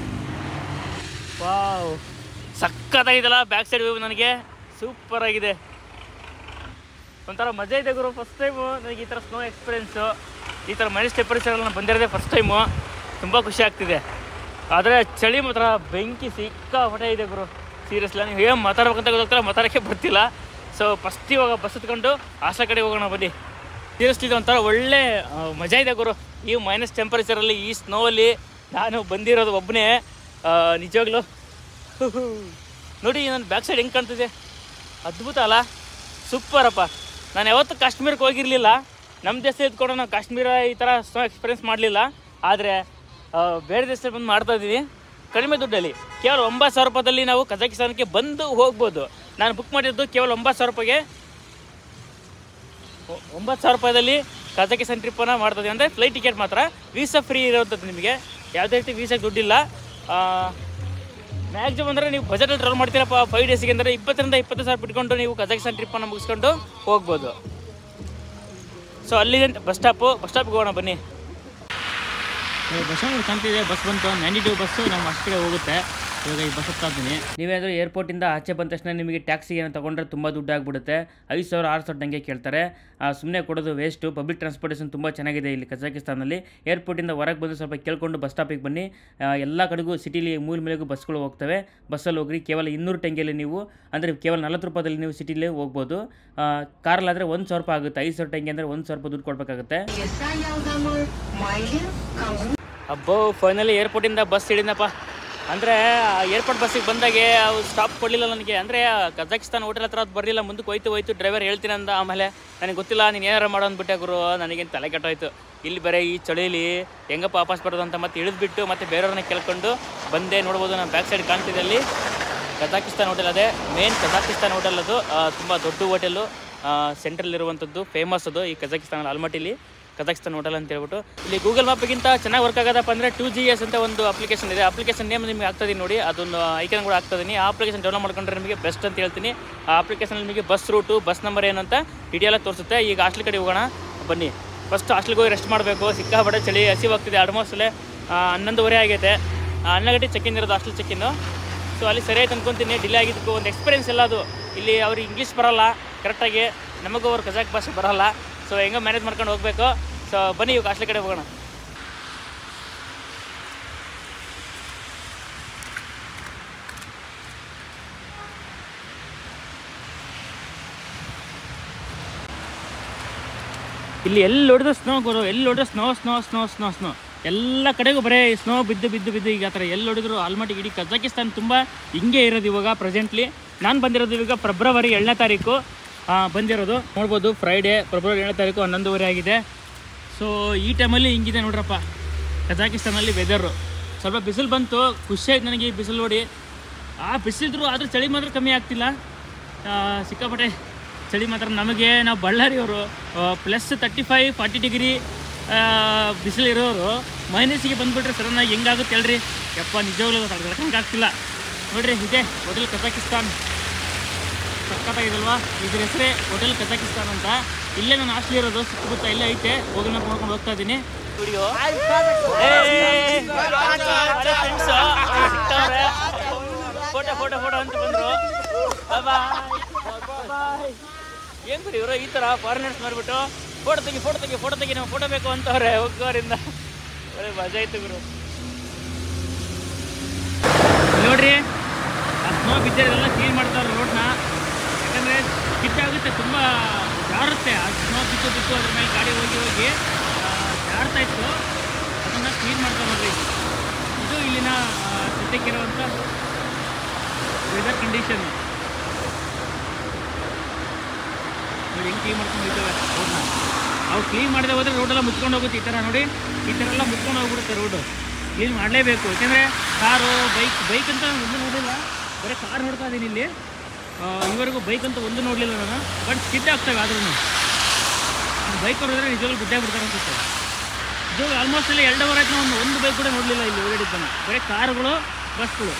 ವಾವ್ ಸಕ್ಕತ್ತಾಗಿದೆಲ್ಲ ಬ್ಯಾಕ್ ಸೈಡ್ ವ್ಯೂ ನನಗೆ ಸೂಪರ್ ಆಗಿದೆ ಒಂಥರ ಮಜಾ ಇದೆ ಗುರು ಫಸ್ಟ್ ಟೈಮು ನನಗೆ ಈ ಥರ ಸ್ನೋ ಎಕ್ಸ್ಪೀರಿಯೆನ್ಸು ಈ ಥರ ಮೈನಸ್ ಟೆಂಪರೇಚರ್ ನಾನು ಬಂದಿರೋದೇ ಫಸ್ಟ್ ಟೈಮು ತುಂಬ ಖುಷಿ ಆಗ್ತಿದೆ ಆದರೆ ಚಳಿ ಮಾತ್ರ ಬೆಂಕಿ ಸಿಕ್ಕಾಪಟ್ಟೆ ಇದೆ ಗುರು ಸೀರಿಯಸ್ಲಿ ನೀವು ಏನು ಮಾತಾಡ್ಬೇಕಂತ ಗೊತ್ತಾಗ್ತಿಲ್ಲ ಮಾತಾಡೋಕ್ಕೆ ಬರ್ತಿಲ್ಲ ಸೊ ಫಸ್ಟ್ ಇವಾಗ ಬಸ್ ಹತ್ಕೊಂಡು ಆಸೆ ಕಡೆ ಹೋಗೋಣ ಬನ್ನಿ ಸೀರಿಯಸ್ಲಿ ಇದು ಒಂಥರ ಒಳ್ಳೆ ಆ, ಮಜಾ ಇದೆ ಗುರು ಈ ಮೈನಸ್ ಟೆಂಪರೇಚರಲ್ಲಿ ಈ ಸ್ನೋವಲ್ಲಿ ನಾನು ಬಂದಿರೋದು ಒಬ್ಬನೇ ನಿಜವಾಗ್ಲೂ ನೋಡಿ ನನ್ನ ಬ್ಯಾಕ್ ಸೈಡ್ ಹೆಂಗೆ ಕಾಣ್ತಿದೆ ಅದ್ಭುತ ಅಲ್ಲ ಸೂಪರಪ್ಪ ನಾನು ಯಾವತ್ತೂ ಕಾಶ್ಮೀರಕ್ಕೆ ಹೋಗಿರಲಿಲ್ಲ ನಮ್ಮ ದೇಶ ಇದ್ಕೊಂಡು ನಾವು ಕಾಶ್ಮೀರ ಈ ಥರ ಸ್ನೋ ಎಕ್ಸ್ಪೀರಿಯನ್ಸ್ ಮಾಡಲಿಲ್ಲ ಆದರೆ ಬೇರೆ ದೇಶದಲ್ಲಿ ಬಂದು ಮಾಡ್ತಾ ಇದ್ದೀವಿ ಕಡಿಮೆ ದುಡ್ಡಲ್ಲಿ ಕೇವಲ ಒಂಬತ್ತು ಸಾವಿರ ರೂಪಾಯಿದಲ್ಲಿ ನಾವು ಕಜಕಿಸ್ತಾನಕ್ಕೆ ಬಂದು ಹೋಗ್ಬೋದು ನಾನು ಬುಕ್ ಮಾಡಿದ್ದು ಕೇವಲ ಒಂಬತ್ತು ಸಾವಿರ ರೂಪಾಯಿಗೆ ಒ- ಒಂಬತ್ತು ಸಾವಿರ ರೂಪಾಯಿದಲ್ಲಿ ಕಜಕಿಸ್ತಾನ್ ಟ್ರಿಪ್ಪನ್ನು ಮಾಡ್ತದೆ ಅಂದರೆ ಫ್ಲೈಟ್ ಟಿಕೆಟ್ ಮಾತ್ರ ವೀಸಾ ಫ್ರೀ ಇರೋಂಥದ್ದು ನಿಮಗೆ ಯಾವುದೇ ರೀತಿ ವೀಸಾಗೆ ದುಡ್ಡಿಲ್ಲ ಮ್ಯಾಕ್ಸಿಮಮ್ ಅಂದರೆ ನೀವು ಬಜೆಟಲ್ಲಿ ಟ್ರಾವೆಲ್ ಮಾಡ್ತೀರಪ್ಪ ಫೈವ್ ಡೇಸಿಗೆ ಅಂದರೆ ಇಪ್ಪತ್ತರಿಂದ ಇಪ್ಪತ್ತು ಸಾವಿರ ಬಿಟ್ಕೊಂಡು ನೀವು ಕಜಕಿಸ್ತಾನ್ ಟ್ರಿಪ್ಪನ್ನು ಮುಗಿಸ್ಕೊಂಡು ಹೋಗ್ಬೋದು ಸೊ ಅಲ್ಲಿದೆ ಬಸ್ ಸ್ಟಾಪು ಬಸ್ ಸ್ಟಾಪ್ಗೆ ಹೋಗೋಣ ಬನ್ನಿ ಬಸ್ ಸ್ಟ್ಯಾಂಡ್ ಕಾಣ್ತಿದೆ ಬಸ್ ಬಂತು ನೈಂಟಿ ಟು ಬಸ್ಸು ನಮ್ಮ ಅಷ್ಟು ಕಡೆ ಹೋಗುತ್ತೆ ಇವಾಗ ಈ ಬಸ್ ಹತ್ತಾ ಇದ್ದೀನಿ ನೀವೇನಾದರೂ ಏರ್ಪೋರ್ಟಿಂದ ಆಚೆ ಬಂದ ತಕ್ಷಣ ನಿಮಗೆ ಟ್ಯಾಕ್ಸಿ ಏನೋ ತೊಗೊಂಡ್ರೆ ತುಂಬ ದುಡ್ಡು ಆಗಿಬಿಡುತ್ತೆ ಐದು ಸಾವಿರ ಆರು ಸಾವಿರ ಹಂಗೆ ಕೇಳ್ತಾರೆ ಸುಮ್ಮನೆ ಕೊಡೋದು ವೇಸ್ಟು ಪಬ್ಲಿಕ್ ಟ್ರಾನ್ಸ್ಪೋರ್ಟೇಷನ್ ತುಂಬ ಚೆನ್ನಾಗಿದೆ ಇಲ್ಲಿ ಕಜಾಕಿಸ್ತಾನಲ್ಲಿ ಏರ್ಪೋರ್ಟಿಂದ ಹೊರಗೆ ಬಂದು ಸ್ವಲ್ಪ ಕೇಳ್ಕೊಂಡು ಬಸ್ ಸ್ಟಾಪಿಗೆ ಬನ್ನಿ ಎಲ್ಲ ಕಡೆಗೂ ಸಿಟಿಲಿ ಮೂಲ ಮೇಲೆಗೂ ಬಸ್ಗಳು ಹೋಗ್ತವೆ ಬಸ್ಸಲ್ಲಿ ಹೋಗ್ರಿ ಕೇವಲ ಇನ್ನೂರು ಟೆಂಗಿಯಲ್ಲಿ ನೀವು ಅಂದರೆ ಕೇವಲ ನಲ್ವತ್ತು ರೂಪಾಯಲ್ಲಿ ನೀವು ಸಿಟಿಲಿ ಹೋಗ್ಬೋದು ಕಾರಲ್ಲಾದರೆ ಒಂದು ಸಾವಿರ ರೂಪಾಯಿ ಆಗುತ್ತೆ ಐದು ಸಾವಿರ ಟೆಂಗಿ ಅಂದರೆ ಒಂದು ಸಾವಿರ ರೂಪಾಯಿ ದುಡ್ಡು ಕೊಡಬೇಕಾಗುತ್ತೆ ಅಬ್ಬೋ ಫೈನಲಿ ಏರ್ಪೋರ್ಟಿಂದ ಬಸ್ ಹಿಡಿದಪ್ಪ ಅಂದರೆ ಏರ್ಪೋರ್ಟ್ ಬಸ್ಸಿಗೆ ಬಂದಾಗೆ ಅವು ಸ್ಟಾಪ್ ಕೊಡಲಿಲ್ಲ ನನಗೆ ಅಂದರೆ ಕಜಾಕಿಸ್ತಾನ್ ಹೋಟೆಲ್ ಹತ್ರ ಅದು ಬರಲಿಲ್ಲ ಮುಂದಕ್ಕೆ ಹೋಯ್ತು ಹೋಯ್ತು ಡ್ರೈವರ್ ಹೇಳ್ತೀನಿ ಅಂದ ಆಮೇಲೆ ನನಗೆ ಗೊತ್ತಿಲ್ಲ ನೀನು ಏನಾರ ಮಾಡೋ ಅಂದ್ಬಿಟ್ಟೆ ಗುರು ನನಗೇನು ತಲೆ ಕೆಟ್ಟೋಯ್ತು ಇಲ್ಲಿ ಬರೀ ಈ ಚಳಿಲಿ ಹೆಂಗಪ್ಪ ವಾಪಸ್ ಬರೋದು ಅಂತ ಮತ್ತೆ ಇಳಿದ್ಬಿಟ್ಟು ಮತ್ತೆ ಬೇರೆಯವ್ರನ್ನ ಕೇಳ್ಕೊಂಡು ಬಂದೆ ನೋಡ್ಬೋದು ನಾನು ಬ್ಯಾಕ್ ಸೈಡ್ ಕಾಣ್ತಿದ್ದೆ ಅಲ್ಲಿ ಕಜಾಕಿಸ್ತಾನ್ ಹೋಟೆಲ್ ಅದೇ ಮೇನ್ ಕಜಾಕಿಸ್ತಾನ್ ಹೋಟೆಲ್ ಅದು ತುಂಬ ದೊಡ್ಡ ಹೋಟೆಲು ಸೆಂಟ್ರಲ್ ಇರುವಂಥದ್ದು ಫೇಮಸ್ ಅದು ಈ ಕಜಾಕಿಸ್ತಾನ ಆಲ್ಮಟ್ಟಿಲಿ ಕಜಾಕಿಸ್ತಾನ್ ಹೋಟೆಲ್ ಅಂತ ಹೇಳ್ಬಿಟ್ಟು ಇಲ್ಲಿ ಗೂಗಲ್ ಮ್ಯಾಪ್ಗಿಂತ ಚೆನ್ನಾಗಿ ವರ್ಕ್ ಆಗೋದಪ್ಪ ಅಂದರೆ ಟೂ ಜಿ ಎಸ್ ಅಂತ ಒಂದು ಅಪ್ಲಿಕೇಶನ್ ಇದೆ ಅಪ್ಲಿಕೇಶನ್ ನೇಮ್ ನಿಮಗೆ ಆಗ್ತದೆ ನೋಡಿ ಅದೊಂದು ಐಕನ್ ಕೂಡ ಆಗ್ತದೀನಿ ಆ ಅಪ್ಲಿಕೇಶನ್ ಡೌನ್ಲೋಡ್ ಮಾಡ್ಕೊಂಡ್ರೆ ನಿಮಗೆ ಬೆಸ್ಟ್ ಅಂತ ಹೇಳ್ತೀನಿ ಆ ಅಪ್ಲಿಕೇಶನ್ ನಿಮಗೆ ಬಸ್ ರೂಟು ಬಸ್ ನಂಬರ್ ಏನಂತ ಡೀಟೇಲ್ ಆಗಿ ತೋರಿಸುತ್ತೆ ಈಗ ಹಾಸ್ಟೆಲ್ ಕಡೆ ಹೋಗೋಣ ಬನ್ನಿ ಫಸ್ಟ್ ಹಾಸ್ಟೆಲ್ಗೆ ಹೋಗಿ ರೆಸ್ಟ್ ಮಾಡಬೇಕು ಸಿಕ್ಕಾಪಟ್ಟೆ ಚಳಿ ಹಸಿವಾಗ್ತಿದೆ ಆಲ್ಮೋಸ್ಟ್ ಅಲ್ಲೇ ಹನ್ನೊಂದುವರೆ ಆಗೈತೆ ಹನ್ನೊಂದು ಗಂಟೆ ಚೆಕ್ ಇನ್ ಇರೋದು ಹಾಸ್ಟೆಲ್ ಚೆಕ್ ಇನ್ನು ಸೊ ಅಲ್ಲಿ ಸರಿ ಆಯ್ತು ಅನ್ಕೊಂತೀನಿ ಡಿಲೇ ಆಗಿದ್ದಕ್ಕೂ ಒಂದು ಎಕ್ಸ್ಪೀರಿಯನ್ಸ್ ಎಲ್ಲ ಅದು ಇಲ್ಲಿ ಅವ್ರಿಗೆ ಇಂಗ್ಲೀಷ್ ಬರಲ್ಲ ಕರೆಕ್ಟಾಗಿ ನಮಗೂ ಅವ್ರು ಕಜಾಕ್ ಭಾಷೆ ಬರಲ್ಲ ಸೊ ಹೆಂಗೋ ಮ್ಯಾನೇಜ್ ಮಾಡ್ಕೊಂಡು ಹೋಗಬೇಕು ಸೊ ಬನ್ನಿ ಇವಾಗ ಹಾಸ್ಟೆಲ್ ಕಡೆ ಹೋಗೋಣ ಇಲ್ಲಿ ಎಲ್ಲಿ ನೋಡಿದ್ರು ಸ್ನೋ ಗುರು ಎಲ್ಲಿ ನೋಡಿದ್ರು snow snow snow snow snow ಎಲ್ಲ ಕಡೆಗೂ ಬರೀ ಸ್ನೋ ಬಿದ್ದು ಬಿದ್ದು ಬಿದ್ದು ಈಗ ಆ ಥರ ಎಲ್ಲಿ ನೋಡಿದ್ರು ಆಲ್ಮಟ್ಟಿ ಇಡೀ ಕಜಾಕಿಸ್ತಾನ್ ತುಂಬ ಹಿಂಗೆ ಇರೋದು ಇವಾಗ ಪ್ರೆಸೆಂಟ್ಲಿ ನಾನು ಬಂದಿರೋದು ಇವಾಗ ಫೆಬ್ರವರಿ ಏಳನೇ ತಾರೀಕು ಆ, ಬಂದಿರೋದು ನೋಡ್ಬೋದು ಫ್ರೈಡೇ ಫೆಬ್ರವರಿ ಏಳನೇ ತಾರೀಕು ಹನ್ನೊಂದುವರೆ ಆಗಿದೆ ಸೊ ಈ ಟೈಮಲ್ಲಿ ಹಿಂಗಿದೆ ನೋಡ್ರಪ್ಪ ಕಜಾಕಿಸ್ತಾನಲ್ಲಿ ವೆದರು ಸ್ವಲ್ಪ ಬಿಸಿಲು ಬಂತು ಖುಷಿ ಆಯ್ತು ನನಗೆ ಈ ಬಿಸಿಲು ನೋಡಿ ಆ ಬಿಸಿಲಿದ್ರು ಆದರೂ ಚಳಿ ಮಾತ್ರ ಕಮ್ಮಿ ಆಗ್ತಿಲ್ಲ ಆ, ಸಿಕ್ಕಾಪಟ್ಟೆ ಚಳಿ ಮಾತ್ರ ನಮಗೆ ನಾವು ಬಳ್ಳಾರಿಯವರು plus thirty five forty degree ಬಿಸಿಲು ಇರೋರು ಮೈನಸ್ಸಿಗೆ ಬಂದುಬಿಟ್ರೆ ಸಡನ್ನಾಗಿ ಹೆಂಗಾಗುತ್ತೆ ಹೇಳ್ರಿ ಯಪ್ಪ ನಿಜವಾಗ್ಲೂ ತಡ್ಕೊಳಕ್ಕೆ ಆಗ್ತಿಲ್ಲ ನೋಡ್ರಿ ಇದೆ ಹೋಟೆಲ್ ಕಜಾಕಿಸ್ತಾನ್ ಸಕ್ಕತ್ತಾಗಿದಲ್ವಾ ಇದ್ರ ಹೆಸರೇ ಹೋಟೆಲ್ ಕಜಾಕಿಸ್ತಾನ್ ಅಂತ ಇಲ್ಲೇ ನಾನು ಹಾಸ್ಟೆಲ್ ಇರೋದು ಸುತ್ತಮುತ್ತ ಇಲ್ಲೇ ಐತೆ ಹೋಗಿ ನಾನು ನೋಡ್ಕೊಂಡು ಹೋಗ್ತಾ ಇದ್ದೀನಿ ಸ್ಟುಡಿಯೋ ಫೋಟೋ ಫೋಟೋ ಫೋಟೋ ಅಂತ ಬಂದ್ರು ಏನ್ ಗುರು ಇವರು ಈ ತರ ಫಾರಿನರ್ಸ್ ಮಾಡ್ಬಿಟ್ಟು ಫೋಟೋ ತೆಗಿ ಫೋಟೋ ತೆಗಿ ಫೋಟೋ ತೆಗಿ ನಾವು ಫೋಟೋ ಬೇಕು ಅಂತವ್ರೆ ಹೋಗೋರಿಂದ ಒಳ್ಳೆ ಮಜಾ ಆಯ್ತು ಗುರು ನೋಡ್ರಿ ಆ ಸ್ನೋ ಬಿದ್ದಿರೋದೆಲ್ಲ ಕ್ಲೀನ್ ಮಾಡ್ತಾರೆ ರೋಡ್ನ ಯಾಕಂದರೆ ಕಿತ್ತಾಗುತ್ತೆ ತುಂಬ ಜಾರುತ್ತೆ ಆ ಸ್ನೋ ಬಿದ್ದು ಬಿದ್ದು ಅದ್ರ ಮೇಲೆ ಗಾಡಿ ಹೋಗಿ ಹೋಗಿ ಆ, ಜಾರ್ತಾ ಇತ್ತು ಅದನ್ನು ಕ್ಲೀನ್ ಮಾಡ್ತಾರೆ ನೋಡ್ರಿ ಇದು ಇಲ್ಲಿನ ಆ, ಸದ್ಯಕ್ಕಿರುವಂಥ ವೆದರ್ ಕಂಡೀಷನ್ ನೋಡಿ ಹೆಂಗೆ ಕ್ಲೀನ್ ಮಾಡ್ಕೊಂಡು ಹೋಗ್ತೇವೆ ರೋಡ್ನ ಅವು ಕ್ಲೀನ್ ಮಾಡದೆ ಹೋದ್ರೆ ರೋಡೆಲ್ಲ ಮುಚ್ಕೊಂಡು ಹೋಗುತ್ತೆ ಈ ಥರ ನೋಡಿ ಈ ಥರ ಎಲ್ಲ ಮುಚ್ಕೊಂಡು ಹೋಗ್ಬಿಡುತ್ತೆ ರೋಡು ಕ್ಲೀನ್ ಮಾಡಲೇಬೇಕು ಯಾಕೆಂದರೆ ಕಾರು ಬೈಕ್ ಬೈಕ್ ಅಂತ ಒಂದು ನೋಡಿಲ್ಲ ಬರೀ ಕಾರ್ ನೋಡ್ತಾ ಇದ್ದೀನಿ ಇಲ್ಲಿ ಆ, ಇವರೆಗೂ ಬೈಕ್ ಅಂತ ಒಂದು ನೋಡಲಿಲ್ಲ ನಾನು ಬಟ್ ಸ್ಕಿಡ್ ಆಗ್ತವೆ ಆದ್ರೂ ಬೈಕ್ ಹೊರದ್ರೆ ನಿಜವಾಗ್ಲೂ ಗುಡ್ಡೆ ಬಿಡ್ತಾರೆ ಅನ್ಸುತ್ತೆ ಇದು ಆಲ್ಮೋಸ್ಟ್ ಅಲ್ಲಿ ಎರಡು ಅವರ್ ಆಯ್ತು ಒಂದು ಒಂದು ಬೈಕ್ ಕೂಡ ನೋಡಲಿಲ್ಲ ಇಲ್ಲಿ ಓಡಾಡಿದ್ದಾನೆ ಬರೀ ಕಾರುಗಳು ಬಸ್ಗಳು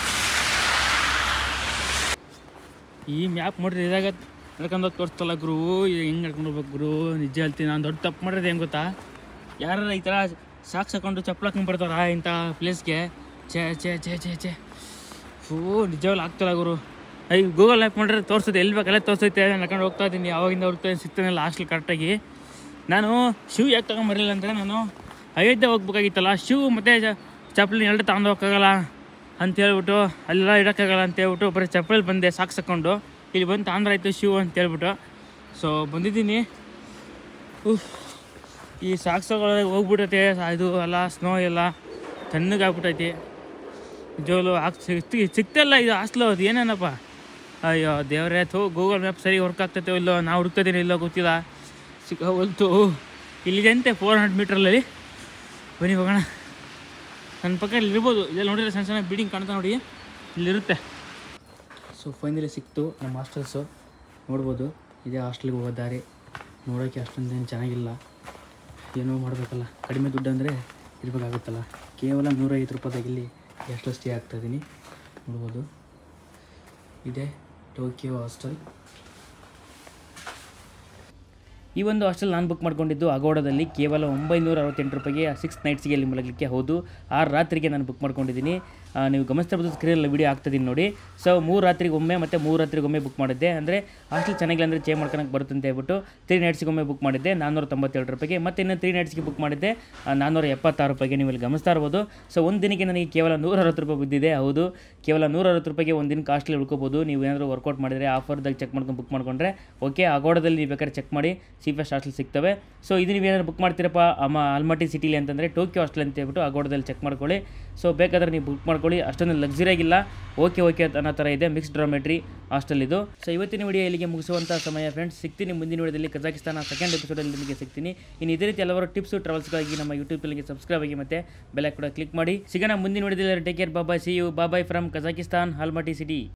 ಈ ಮ್ಯಾಪ್ ನೋಡ್ರಿ ಇದಾಗ ನಡ್ಕೊಂಡು ಹೋಗಿ ತೋರಿಸ್ತಲ್ಲ ಗುರು ಇದು ಹೆಂಗೆ ನಡ್ಕೊಂಡು ಹೋಗ್ಬೇಕು ಗುರು ನಿಜ ಹೇಳ್ತೀನಿ ನಾನು ದೊಡ್ಡ ತಪ್ಪು ಮಾಡಿರೋದು ಹೆಂಗೆ ಗೊತ್ತಾ ಯಾರು ಈ ಥರ ಸಾಕ್ಸ್ ಹಾಕೊಂಡು ಚಪ್ಪಲ್ ಹಾಕೊಂಡು ಬರ್ತಾರ ಇಂಥ ಪ್ಲೇಸ್ಗೆ ಛೇ ಛೇ ಛೇ ಛೇ ಛೇ ಫೂ ನಿಜವಾಗ್ಲೂ ಆಗ್ತಿಲ್ಲ ಗುರು ಐ ಗೂಗಲ್ ಮ್ಯಾಪ್ ಮಾಡಿದ್ರೆ ತೋರಿಸುತ್ತೆ ಎಲ್ಲಿ ಬೇಕಲ್ಲೇ ತೋರಿಸುತ್ತೆ ನಡ್ಕೊಂಡು ಹೋಗ್ತಾ ಇದ್ದೀನಿ ಯಾವಾಗಿಂದ ಹುಡುಕ್ತಾ ಸಿಗ್ತಾನೆ ಲಾಸ್ಟಲ್ಲಿ ಕರೆಕ್ಟಾಗಿ ನಾನು ಶೂ ಯಾಕೆ ತಗೊಂಬರಲಿಲ್ಲ ಅಂದರೆ ನಾನು ಅಯೋಧ್ಯೆ ಹೋಗ್ಬೇಕಾಗಿತ್ತಲ್ಲ ಶೂ ಮತ್ತು ಚಪ್ಪಲಿ ಎರಡು ತಗೊಂಡು ಹೋಗೋಕ್ಕಾಗಲ್ಲ ಅಂತ ಹೇಳ್ಬಿಟ್ಟು ಅಲ್ಲೆಲ್ಲ ಇಡೋಕ್ಕಾಗಲ್ಲ ಅಂತ ಹೇಳ್ಬಿಟ್ಟು ಬರೀ ಚಪ್ಪಲಿ ಬಂದೆ ಸಾಕ್ಸ್ ಹಾಕ್ಕೊಂಡು ಇಲ್ಲಿ ಬಂದು ಆಯ್ತು ಶೂ ಅಂತ ಹೇಳ್ಬಿಟ್ಟು ಸೊ ಬಂದಿದ್ದೀನಿ ಉಫ್ ಈ ಸಾಕ್ಸೊಳಗೆ ಹೋಗ್ಬಿಟ್ಟೈತೆ ಇದು ಎಲ್ಲ ಸ್ನೋ ಎಲ್ಲ ತಣ್ಣಗಾಗ್ಬಿಟ್ಟೈತಿ ನಿಜವಾಗ್ಲೂ ಹಾಕ್ ಸಿಕ್ತಿ ಸಿಗ್ತಲ್ಲ ಇದು ಹಾಸ್ಟ್ಲು ಅದು ಏನೇನಪ್ಪ ಅಯ್ಯೋ ದೇವರೇ ಥೂ ಗೂಗಲ್ ಮ್ಯಾಪ್ ಸರಿ ವರ್ಕ್ ಆಗ್ತೈತೆ ಇಲ್ಲೋ ನಾವು ಹುಡುಕ್ತಿದ್ದೀನಿ ಇಲ್ಲೋ ಗೊತ್ತಿಲ್ಲ ಸಿಗೋವಲ್ತು ಇಲ್ಲಿದೆ ಅಂತೆ ಫೋರ್ ಹಂಡ್ರೆಡ್ ಮೀಟ್ರಲ್ಲಿ ಬನ್ನಿ ಹೋಗೋಣ ನನ್ನ ಪಕ್ಕ ಇಲ್ಲಿ ಇರ್ಬೋದು ಇದೆಲ್ಲ ನೋಡಿದ್ರೆ ಸಣ್ಣ ಸಣ್ಣ ಬಿಲ್ಡಿಂಗ್ ಕಾಣ್ತಾ ನೋಡಿ ಇಲ್ಲಿರುತ್ತೆ ಸೊ ಫೈನಲಿ ಸಿಕ್ತು ನಮ್ಮ ಹಾಸ್ಟೆಲ್ಸು ನೋಡ್ಬೋದು ಇದೇ ಹಾಸ್ಟೆಲ್ಗೆ ಹೋಗೋ ದಾರಿ ನೋಡೋಕ್ಕೆ ಅಷ್ಟೊಂದೇನು ಚೆನ್ನಾಗಿಲ್ಲ ಏನೋ ಮಾಡಬೇಕಲ್ಲ ಕಡಿಮೆ ದುಡ್ಡು ಅಂದರೆ ಇರಬೇಕಾಗುತ್ತಲ್ಲ ಕೇವಲ ನೂರೈವತ್ತು ರೂಪಾಯಿದಾಗ ಇಲ್ಲಿ ಎಷ್ಟು ಸ್ಟೇ ಆಗ್ತಾಯಿದ್ದೀನಿ ನೋಡ್ಬೋದು ಇದೆ ಟೋಕಿಯೋ ಹಾಸ್ಟೆಲ್ ಈ ಒಂದು ಹಾಸ್ಟೆಲ್ ನಾನು ಬುಕ್ ಮಾಡ್ಕೊಂಡಿದ್ದು ಅಗೋಡದಲ್ಲಿ ಕೇವಲ ಒಂಬೈನೂರ ಅರವತ್ತೆಂಟು ರೂಪಾಯಿಗೆ ಸಿಕ್ಸ್ ನೈಟ್ಸ್ಗೆ ಇಲ್ಲಿ ಮಲಗಲಿಕ್ಕೆ ಹೌದು ಆರು ರಾತ್ರಿಗೆ ನಾನು ಬುಕ್ ಮಾಡ್ಕೊಂಡಿದ್ದೀನಿ ಆ, ನೀವು ಗಮನಿಸ್ತಿರ್ಬೋದು ಸ್ಕ್ರೀನಲ್ಲಿ ವಿಡಿಯೋ ಆಗ್ತದೀನಿ ನೋಡಿ ಸೊ ಮೂರು ರಾತ್ರಿಗೆ ಒಮ್ಮೆ ಮತ್ತು ಮೂರು ರಾತ್ರಿಗೆ ಒಮ್ಮೆ ಬುಕ್ ಮಾಡಿದ್ದೆ ಅಂದರೆ ಹಾಸ್ಟೆಲ್ ಚೆನ್ನಾಗಿಲ್ಲ ಅಂದರೆ ಚೇ ಮಾಡ್ಕೊಳಕ್ಕೆ ಬರುತ್ತೆ ಅಂತ ಹೇಳ್ಬಿಟ್ಟು ತ್ರೀ ನೈಟ್ಸ್ಗೆ ಒಮ್ಮೆ ಬುಕ್ ಮಾಡಿದ್ದೆ ನಾನ್ನೂರ ತೊಂಬತ್ತೇಳು ರೂಪಾಯಿಗೆ ಮತ್ತು ಇನ್ನು ತ್ರೀ ನೈಟ್ಸ್ಗೆ ಬುಕ್ ಮಾಡಿದ್ದೆ ಆ, ನಾನ್ನೂರ ಎಪ್ಪತ್ತಾರು ರೂಪಾಯಿಗೆ ನೀವು ಇಲ್ಲಿ ಗಮನಿಸ್ತಾ ಇರ್ಬೋದು ಸೊ ಒಂದು ದಿನಕ್ಕೆ ನನಗೆ ಕೇವಲ ನೂರ ಅರವತ್ತು ರೂಪಾಯಿ ಬಿದ್ದಿದೆ ಹೌದು ಕೇವಲ ನೂರ ಅರವತ್ತು ರೂಪಾಯಿಗೆ ಒಂದು ದಿನಕ್ಕೆ ಹಾಸ್ಟೆಲ್ ಉಳ್ಕೋಬೋದು ನೀವು ಏನಾದರೂ ವರ್ಕೌಟ್ ಮಾಡಿದರೆ ಆಫರ್ದಾಗ ಚೆಕ್ ಮಾಡ್ಕೊಂಡು ಬುಕ್ ಮಾಡ್ಕೊಂಡ್ರೆ ಓಕೆ ಅಗೋಡದಲ್ಲಿ ನೀವು ಬೇಕಾದ್ರೆ ಚೆಕ್ ಮಾಡಿ ಚೀಫೆಸ್ಟ್ ಹಾಸ್ಟೆಲ್ ಸಿಗ್ತವೆ ಸೊ ಇದು ನೀವು ಏನಾದ್ರು ಬುಕ್ ಮಾಡ್ತೀರಪ್ಪ ಅಮ್ಮ ಆಲ್ಮಟಿ ಸಿಟಿಲಿ ಅಂತಂದರೆ ಟೋಕಿಯೋ ಹಾಸ್ಟೆಲ್ ಅಂತ ಹೇಳ್ಬಿಟ್ಟು ಅಗೋಡದಲ್ಲಿ ಚೆಕ್ ಮಾಡ್ಕೊಳ್ಳಿ ಸೊ ಬೇಕಾದ್ರೆ ನೀವು ಬುಕ್ ಮಾಡ್ಕೊಳ್ಳಿ ಅಷ್ಟೊಂದು ಲಕ್ಸುರಿ ಆಗಿಲ್ಲ ಓಕೆ ಓಕೆ ಅನ್ನೋ ಥರ ಇದೆ ಮಿಕ್ಸ್ ಡ್ರಾಮೆಟ್ರಿ ಹಾಸ್ಟೆಲ್ ಇದು ಸೊ ಇವತ್ತಿನ ವಿಡಿಯೋ ಇಲ್ಲಿಗೆ ಮುಗಿಸುವಂಥ ಸಮಯ ಫ್ರೆಂಡ್ಸ್ ಸಿಗ್ತೀನಿ ಮುಂದಿನ ವಿಡಿಯೋದಲ್ಲಿ ಕಜಾಕಿಸ್ತಾನ ಸೆಕೆಂಡ್ ಎಪಿಸೋಡಲ್ಲಿ ನಿಮಗೆ ಸಿಗ್ತೀನಿ ಇನ್ನು ಇದೇ ರೀತಿ ಹಲವಾರು ಟಿಪ್ಸು ಟ್ರಾವೆಲ್ಸ್ಗಾಗಿ ನಮ್ಮ ಯೂಟ್ಯೂಬ್ ಚಾನಲ್ಗೆ ಸಬ್ಸ್ಕ್ರೈಬ್ ಆಗಿ ಮತ್ತೆ ಬೆಲ್ ಕೂಡ ಕ್ಲಿಕ್ ಮಾಡಿ ಸಿಗೋಣ ಮುಂದಿನ ವಿಡಿಯೋದಲ್ಲಿ take care bye bye see you bye bye from Kazakhstan Almaty city